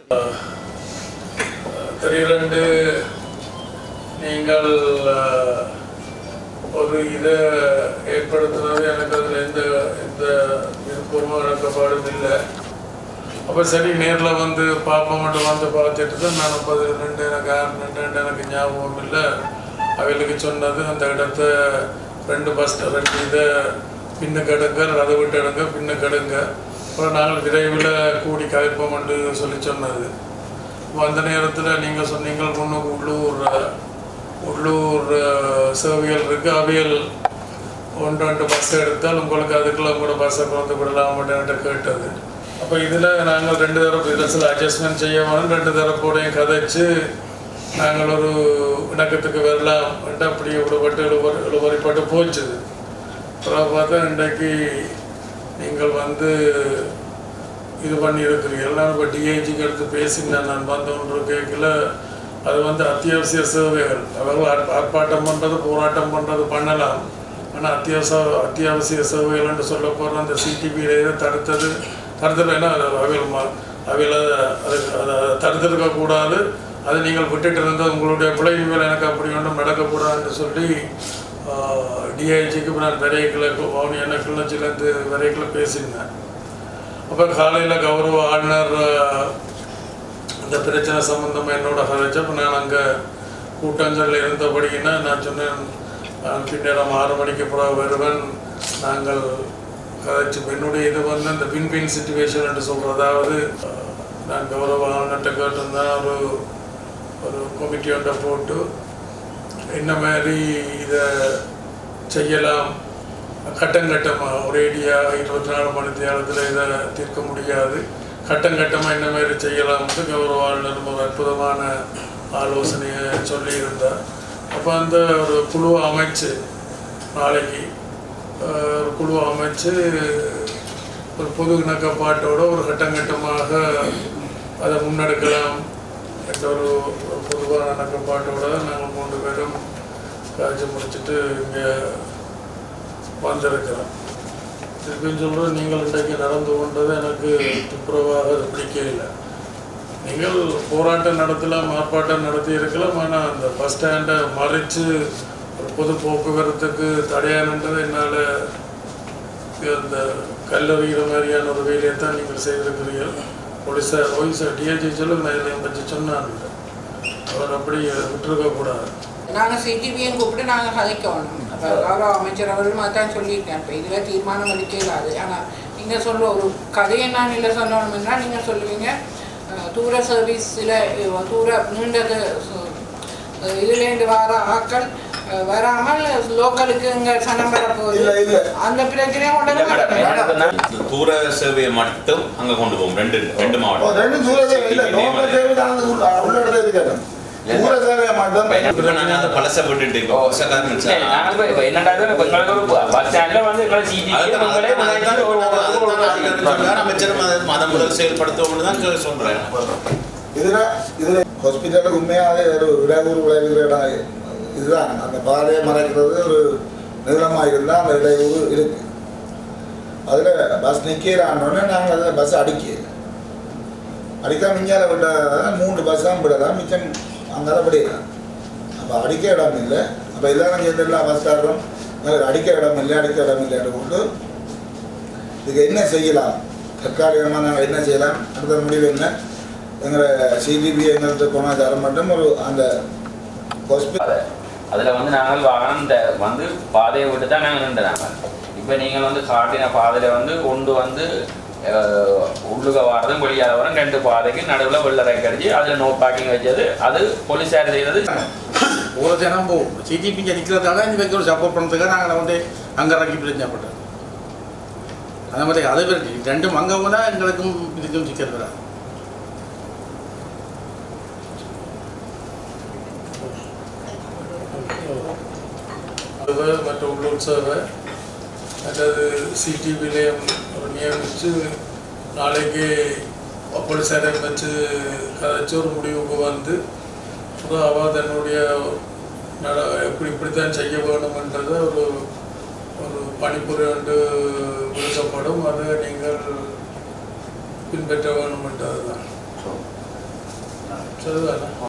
திடீரென்று நீங்கள் அஹ், ஒரு இதை ஏற்படுத்துனது எனக்கு அதில் எந்த எந்த விருப்பமும் இழக்கப்பாடும் இல்லை அப்போ சரி நேரில் வந்து பார்ப்போம் மட்டும் வந்து பார்த்துட்டு தான் நான் அப்போ அது ரெண்டு எனக்கு ஆறு ரெண்டு ரெண்டு எனக்கு ஞாபகம் இல்லை அவளுக்கு சொன்னது அந்த இடத்த ரெண்டு பஸ் ரெண்டு இதை பின்ன கடுங்க அதை விட்டு எடுங்க பின்ன கடுங்க அப்புறம் நாங்கள் விரைவில் கூடி கதைப்போம் என்று சொல்லி சொன்னது அப்போ அந்த நேரத்தில் நீங்கள் சொன்னீங்க முன்னுக்கு உள்ளூர் அஹ், உள்ளூர் அஹ், சேவைகள் இருக்குது அவையல் ஒன்று ரெண்டு பஸ் எடுத்தால் உங்களுக்கு அதுக்குள்ள கூட பஸ்ஸை கொண்டு விடலாம் என்கிட்ட கேட்டது அப்போ இதில் நாங்கள் ரெண்டு தரப்பு இதில் சில அட்ஜஸ்ட்மெண்ட் செய்ய வேணும் ரெண்டு தரப்போடையும் கதைச்சு நாங்கள் ஒரு இணக்கத்துக்கு வரலாம் அப்படியே விடுபட்டு இழுவரி இழுவறிப்பட்டு போச்சுது அப்புறம் பார்த்தா இன்றைக்கு நீங்கள் வந்து இது பண்ணி இருக்கிறீர்கள் நான் இப்போ டிஐஜிக்கு எடுத்து பேசினேன் நான் வந்தோன்று கேட்கல அது வந்து அத்தியாவசிய சேவைகள் அவர்கள் ஆர்ப்ப- ஆர்ப்பாட்டம் பண்ணுறது போராட்டம் பண்ணுறது பண்ணலாம் ஆனால் அத்தியாவசிய அத்தியாவசிய சேவைகள் என்று சொல்ல போகிற அந்த சிடிபியில தடுத்தது தடுத்தது என்ன அது அவைகள் ம- அவைகள் அதை அதுக்கு அதை தடுத்திருக்க கூடாது அதை நீங்கள் விட்டுட்டு இருந்தது உங்களுடைய விளைவுகள் எனக்கு அப்படி ஒன்றும் நடக்கக்கூடாதுன்னு சொல்லி டிஐஜிக்கு நான் விரைக்கில் மௌனி என்ன கிளர்ச்சியிலேருந்து விரைக்கில் பேசியிருந்தேன் அப்போ காலையில் கௌரவ ஆளுநர் அஹ், இந்த பிரச்சனை சம்பந்தமாக என்னோட கதைச்சப்போ நான் அங்கே கூட்டங்களில் இருந்தபடின்னா நான் சொன்னேன் நான் பின்னேரம் ஆறு மணிக்கு பிறகு வருவேன் நாங்கள் கதைச்சு என்னுடைய இது வந்து இந்த வின் வின் சுச்சுவேஷன் என்று சொல்கிறது அதாவது அஹ், நான் கௌரவ ஆளுநர்கிட்ட கேட்டிருந்தேன் ஒரு ஒரு கமிட்டி ஒன்றை போட்டு என்ன மாதிரி இதை செய்யலாம் கட்டம் கட்டமாக ஒரேடியாக இருபத்தி நாலு மணி நேரத்தில் இதை தீர்க்க முடியாது கட்டம் கட்டமாக என்ன மாதிரி செய்யலாம்னு கௌரவ ஆளுநர் ஒரு அற்புதமான ஆலோசனையை சொல்லியிருந்தார் அப்போ அந்த ஒரு குழுவை அமைச்சு நாளைக்கு அஹ், ஒரு குழுவை அமைச்சு ஒரு பொது இணக்கப்பாட்டோட ஒரு கட்டம் கட்டமாக அதை முன்னெடுக்கலாம் என்ற ஒரு ஒரு பொதுவான இணக்கப்பாட்டோட நாங்கள் மூன்று பேரும் காய்ச்சி முடிச்சுட்டு இங்கே வந்திருக்கிறோம் திருப்பியும் சொல்கிறேன் நீங்கள் இன்றைக்கு நடந்து கொண்டது எனக்கு துப்புரவாக அது பிடிக்கவில்லை நீங்கள் போராட்டம் நடத்தலாம் ஆர்ப்பாட்டம் நடத்தி இருக்கலாம் ஆனால் அந்த பஸ் ஸ்டாண்டை மறைச்சு ஒரு பொது போக்குவரத்துக்கு தடையானன்றது என்னால் அந்த கல்லறிகிற மாதிரியான ஒரு வேலையை தான் நீங்கள் செய்திருக்கிறீர்கள் போலீஸார் போலீஸார் டிஐஜி சொல்லுங்க நான் இதை பற்றி சொன்னான் அவர் அப்படி விட்டுருக்க கூடாது நாங்கள் சிடிபியும் கூப்பிட்டு நாங்கள் கதைக்கணும் அப்போ கௌரவ அமைச்சர் அவர்களும் அதான் சொல்லியிருக்கேன் இப்போ இதில் தீர்மானம் எடுக்க இல்லாது ஆனால் நீங்கள் சொல்ல ஒரு கதையை நான் இல்லை சொல்லணும்னா நீங்கள் சொல்லுவீங்க அஹ், தூர சர்வீஸில் தூர நீண்டது இதுலேருந்து வர ஆட்கள் அஹ், வராமல் லோக்கலுக்கு இங்கே சனம் இல்ல, வரப்போகுது இல்ல. அந்த பிரச்சனையை கொண்டு வர மாட்டேன் இந்த தூர சேவையை மட்டும் அங்க கொண்டு போவோம் ரெண்டு ரெண்டு ஓ, மாவட்டம் ரெண்டும் தூர சேவை இல்லை லோக்கல் சேவை தான் அந்த உள்ள உள்ள இடத்துல இருக்காது தூர சேவையை மட்டும் இப்ப நாங்க அந்த பழச விட்டுட்டு இப்போ பழசக்காரன் இல்ல, நாங்க இப்ப- இப்ப என்னடாது, இப்ப எங்களுக்கு ஒரு bus standல வந்து எங்களை CGP அதுதான் உங்களே அதுதான் முன்னாடி ஒரு- ஒரு- ஒரு- ஒரு- அதுதான் சொல்றாரு. அமைச்சரும் அதை மதம் முதல் செயல்படுத்துவோம்னு தான் கே- சொல்றேன் இதுல இதுல ஹாஸ்பிட்டலுக்கு உண்மையாகவே ஒரு இடையூறு விளைவிக்கிற இடம் இதுதான் அந்த பாதையை மறைக்கிறது ஒரு நீளமாக இருந்தால் அந்த இடையூறு இருக்கு அதில் பஸ் நிற்கிறான்னொன்னே நாங்கள் அதை பஸ் அடிக்கல அடிக்காம மிஞ்சால விட்ட மூன்று பஸ் தான் விடலாம் மிச்சம் அங்கே தான் விடலாம் அப்போ அடிக்க இடம் இல்லை அப்போ எல்லாரும் சேர்ந்து எல்லா பஸ்காரரும் எங்களுக்கு அடிக்க இடம் இல்லை அடிக்க இடம் இல்லைன்னு கொண்டு இதுக்கு என்ன செய்யலாம் தற்காலிகமாக நாங்கள் என்ன செய்யலாம் அடுத்த முடிவு என்ன எங்களை சிடிபி எங்களுக்கு போனால் தர மட்டும் ஒரு அந்த ஹாஸ்பிட்டல் அதுல வந்து நாங்கள் வாகனம் இந்த வந்து பாதையை விட்டு தான் நாங்கள் நின்றுனாங்க இப்போ நீங்கள் வந்து காட்டின பாதையில வந்து கொண்டு வந்து அஹ், உள்ளுக வாரதும் வெளியாக வரும் ரெண்டு பாதைக்கு நடுவில் வெள்ளரை கடிச்சு அதில் நோ பார்க்கிங் வச்சது அது போலீஸார் செய்தது ஒரு ஜனம் போகும் சிஜிபி நிற்கிறதால இந்த ஒரு சப்போர்ட் பண்ணுறதுக்காக நாங்கள் வந்து அங்கே இறக்கி பிரச்சனைப்பட்டது அந்த மாதிரி அதை விரட்டி ரெண்டும் அங்கே போனால் எங்களுக்கும் இதுக்கும் சிக்கல் வராது சேவை மற்ற உள்ளூர் சேவை அல்லது சிடிவிலையும் ஒரு நியமித்து நாளைக்கு போலீஸாரை வச்சு கதைச்சு ஒரு முடிவுக்கு வந்து அப்புறம் அவள் தன்னுடைய நட எப்படி இப்படித்தான் செய்ய வேணுமென்றதை ஒரு ஒரு பணிப்புரை வந்து விடுக்கப்படும் அதை நீங்கள் பின்பற்ற வேணுமென்றது தான் சரிதானே